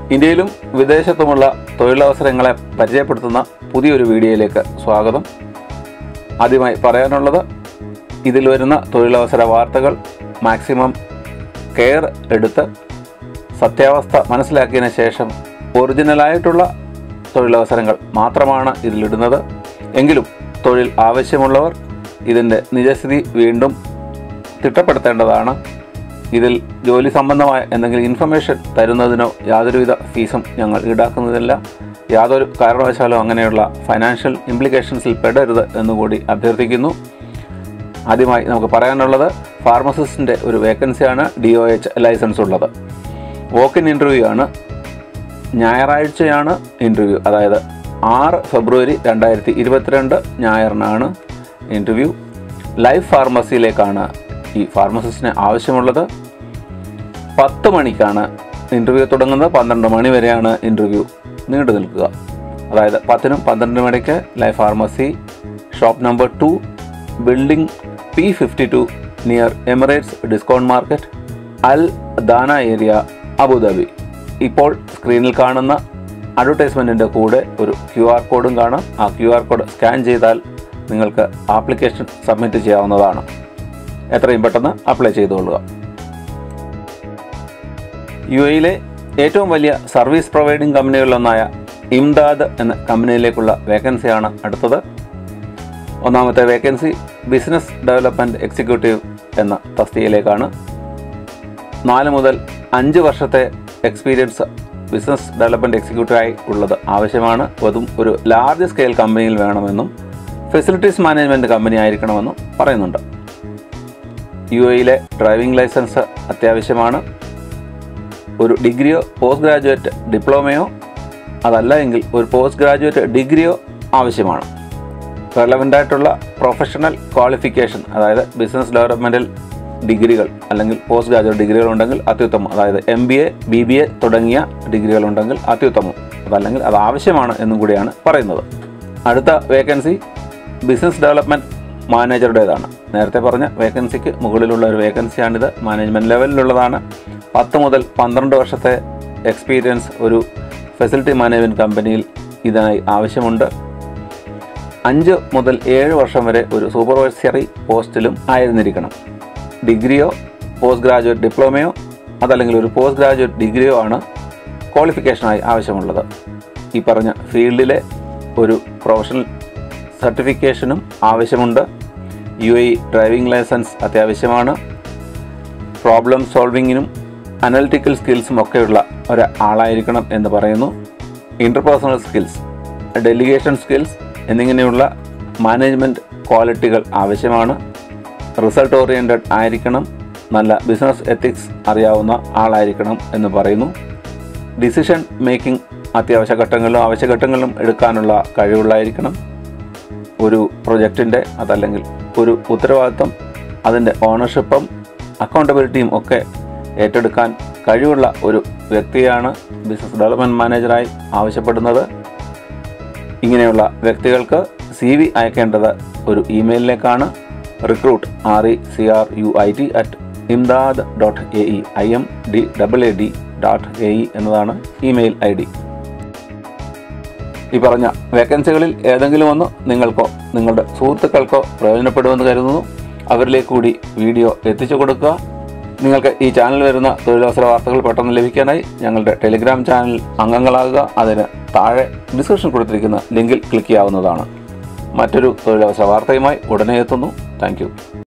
ഇന്ത്യയിലും വിദേശത്തുമുള്ള തൊഴിലവസരങ്ങളെ പരിചയപ്പെടുത്തുന്ന പുതിയൊരു വീഡിയോയിലേക്ക് സ്വാഗതം ആദ്യമായി പറയാനുള്ളത് ഇതിൽ വരുന്ന തൊഴിലവസര വാർത്തകൾ മാക്സിമം കെയർ എടുത്ത് സത്യാവസ്ഥ മനസ്സിലാക്കിയതിന് ശേഷം ഒറിജിനലായിട്ടുള്ള തൊഴിലവസരങ്ങൾ മാത്രമാണ് ഇതിലിടുന്നത് എങ്കിലും തൊഴിൽ ആവശ്യമുള്ളവർ ഇതിൻ്റെ നിജസ്ഥിതി വീണ്ടും തിട്ടപ്പെടുത്തേണ്ടതാണ് ഇതിൽ ജോലി സംബന്ധമായ എന്തെങ്കിലും ഇൻഫർമേഷൻ തരുന്നതിനോ യാതൊരുവിധ ഫീസും ഞങ്ങൾ ഈടാക്കുന്നതില്ല യാതൊരു കാരണവശാലും അങ്ങനെയുള്ള ഫൈനാൻഷ്യൽ ഇംപ്ലിക്കേഷൻസിൽ പെടരുത് എന്നുകൂടി അഭ്യർത്ഥിക്കുന്നു ആദ്യമായി നമുക്ക് പറയാനുള്ളത് ഫാർമസിസ്റ്റിൻ്റെ ഒരു വേക്കൻസിയാണ് ഡി ഒ എച്ച് ലൈസൻസ് ഉള്ളത് വോക്ക് ഇൻ ഇൻ്റർവ്യൂ ആണ് ഞായറാഴ്ചയാണ് ഇൻ്റർവ്യൂ അതായത് ആറ് ഫെബ്രുവരി രണ്ടായിരത്തി ഇരുപത്തിരണ്ട് ഞായറിനാണ് ഇൻ്റർവ്യൂ ലൈഫ് ഫാർമസിയിലേക്കാണ് ഈ ഫാർമസിസ്റ്റിന് ആവശ്യമുള്ളത് പത്ത് മണിക്കാണ് ഇൻ്റർവ്യൂ തുടങ്ങുന്നത് പന്ത്രണ്ട് മണി വരെയാണ് ഇൻ്റർവ്യൂ നീണ്ടു നിൽക്കുക അതായത് പത്തിനും പന്ത്രണ്ടിനും ഇടയ്ക്ക് life pharmacy shop number two building P fifty two near Emirates discount market Al Dana area Abu Dhabi ഇപ്പോൾ സ്ക്രീനിൽ കാണുന്ന അഡ്വർടൈസ്മെൻറ്റിൻ്റെ കൂടെ ഒരു ക്യു ആർ കോഡും കാണാം ആ ക്യു ആർ കോഡ് സ്കാൻ ചെയ്താൽ നിങ്ങൾക്ക് ആപ്ലിക്കേഷൻ സബ്മിറ്റ് ചെയ്യാവുന്നതാണ് എത്രയും പെട്ടെന്ന് അപ്ലൈ ചെയ്തുകൊള്ളുക യു എയിലെ ഏറ്റവും വലിയ സർവീസ് പ്രൊവൈഡിംഗ് കമ്പനികളിലൊന്നായ ഇംദാദ് എന്ന കമ്പനിയിലേക്കുള്ള വേക്കൻസിയാണ് അടുത്തത് ഒന്നാമത്തെ വേക്കൻസി ബിസിനസ് ഡെവലപ്മെൻറ്റ് എക്സിക്യൂട്ടീവ് എന്ന തസ്തികയിലേക്കാണ് നാല് മുതൽ അഞ്ച് വർഷത്തെ എക്സ്പീരിയൻസ് ബിസിനസ് ഡെവലപ്മെൻറ്റ് എക്സിക്യൂട്ടീവായി ഉള്ളത് ആവശ്യമാണ് അതും ഒരു ലാർജ് സ്കെയിൽ കമ്പനിയിൽ വേണമെന്നും ഫെസിലിറ്റീസ് മാനേജ്മെൻറ്റ് കമ്പനി ആയിരിക്കണമെന്നും പറയുന്നുണ്ട് യു എയിലെ ഡ്രൈവിംഗ് ലൈസൻസ് അത്യാവശ്യമാണ് ഒരു ഡിഗ്രിയോ പോസ്റ്റ് ഗ്രാജുവേറ്റ് ഡിപ്ലോമയോ അതല്ല എങ്കിൽ ഒരു പോസ്റ്റ് ഗ്രാജുവേറ്റ് ഡിഗ്രിയോ ആവശ്യമാണ് റെലവൻ്റ് ആയിട്ടുള്ള പ്രൊഫഷണൽ ക്വാളിഫിക്കേഷൻ അതായത് ബിസിനസ് ഡെവലപ്മെൻറ്റിൽ ഡിഗ്രികൾ അല്ലെങ്കിൽ പോസ്റ്റ് ഗ്രാജുവേറ്റ് ഡിഗ്രികൾ ഉണ്ടെങ്കിൽ അത്യുത്തമം അതായത് M B A B B A തുടങ്ങിയ ഡിഗ്രികൾ ഉണ്ടെങ്കിൽ അത്യുത്തമം അതല്ലെങ്കിൽ അത് ആവശ്യമാണ് എന്നും കൂടിയാണ് പറയുന്നത് അടുത്ത വേക്കൻസി ബിസിനസ് ഡെവലപ്മെൻറ്റ് മാനേജറുടേതാണ് നേരത്തെ പറഞ്ഞ വേക്കൻസിക്ക് മുകളിലുള്ള ഒരു വേക്കൻസിയാണിത് മാനേജ്മെൻറ്റ് ലെവലിലുള്ളതാണ് പത്ത് മുതൽ പന്ത്രണ്ട് വർഷത്തെ എക്സ്പീരിയൻസ് ഒരു ഫെസിലിറ്റി മാനേജ്മെൻറ്റ് കമ്പനിയിൽ ഇതിനായി ആവശ്യമുണ്ട് അഞ്ച് മുതൽ ഏഴ് വർഷം വരെ ഒരു സൂപ്പർവൈസറി പോസ്റ്റിലും ആയിരുന്നിരിക്കണം ഡിഗ്രിയോ പോസ്റ്റ് ഗ്രാജുവേറ്റ് ഡിപ്ലോമയോ അതല്ലെങ്കിൽ ഒരു പോസ്റ്റ് ഗ്രാജുവേറ്റ് ഡിഗ്രിയോ ആണ് ക്വാളിഫിക്കേഷനായി ആവശ്യമുള്ളത് ഈ പറഞ്ഞ ഫീൽഡിലെ ഒരു പ്രൊഫഷണൽ സർട്ടിഫിക്കേഷനും ആവശ്യമുണ്ട് യു എ ഡ്രൈവിംഗ് ലൈസൻസ് അത്യാവശ്യമാണ് പ്രോബ്ലം സോൾവിങ്ങിനും അനലിറ്റിക്കൽ സ്കിൽസും ഒക്കെയുള്ള ഒരാളായിരിക്കണം എന്ന് പറയുന്നു ഇൻ്റർപേഴ്സണൽ സ്കിൽസ് ഡെലിഗേഷൻ സ്കിൽസ് എന്നിങ്ങനെയുള്ള മാനേജ്മെൻറ്റ് ക്വാളിറ്റികൾ ആവശ്യമാണ് റിസൾട്ട് ഓറിയൻറ്റഡ് ആയിരിക്കണം നല്ല ബിസിനസ് എത്തിക്സ് അറിയാവുന്ന ആളായിരിക്കണം എന്ന് പറയുന്നു ഡിസിഷൻ മേക്കിംഗ് അത്യാവശ്യ ഘട്ടങ്ങളിലും ആവശ്യഘട്ടങ്ങളിലും എടുക്കാനുള്ള കഴിവുള്ളായിരിക്കണം ഒരു പ്രൊജക്റ്റിൻ്റെ അതല്ലെങ്കിൽ ഒരു ഉത്തരവാദിത്വം അതിൻ്റെ ഓണർഷിപ്പും അക്കൗണ്ടബിലിറ്റിയും ഒക്കെ ഏറ്റെടുക്കാൻ കഴിവുള്ള ഒരു വ്യക്തിയാണ് ബിസിനസ് ഡെവലപ്മെൻറ്റ് മാനേജറായി ആവശ്യപ്പെടുന്നത് ഇങ്ങനെയുള്ള വ്യക്തികൾക്ക് സി വി അയക്കേണ്ടത് ഒരു ഇമെയിലിലേക്കാണ് recruit R E C R U I T at Imdad dot A E I M D double A D dot A E എന്നതാണ് ഇമെയിൽ ഐ ഡി ഈ പറഞ്ഞ വേക്കൻസികളിൽ ഏതെങ്കിലും ഒന്ന് നിങ്ങൾക്കോ നിങ്ങളുടെ സുഹൃത്തുക്കൾക്കോ പ്രയോജനപ്പെടുമെന്ന് കരുതുന്നു അവരിലേക്ക് കൂടി വീഡിയോ എത്തിച്ചു കൊടുക്കുക നിങ്ങൾക്ക് ഈ ചാനൽ വരുന്ന തൊഴിലവസര വാർത്തകൾ പെട്ടെന്ന് ലഭിക്കാനായി ഞങ്ങളുടെ ടെലിഗ്രാം ചാനൽ അംഗങ്ങളാകുക അതിന് താഴെ ഡിസ്ക്രിപ്ഷൻ കൊടുത്തിരിക്കുന്ന ലിങ്കിൽ ക്ലിക്ക് ചെയ്യാവുന്നതാണ് മറ്റൊരു തൊഴിലവസര വാർത്തയുമായി ഉടനെ എത്തുന്നു താങ്ക്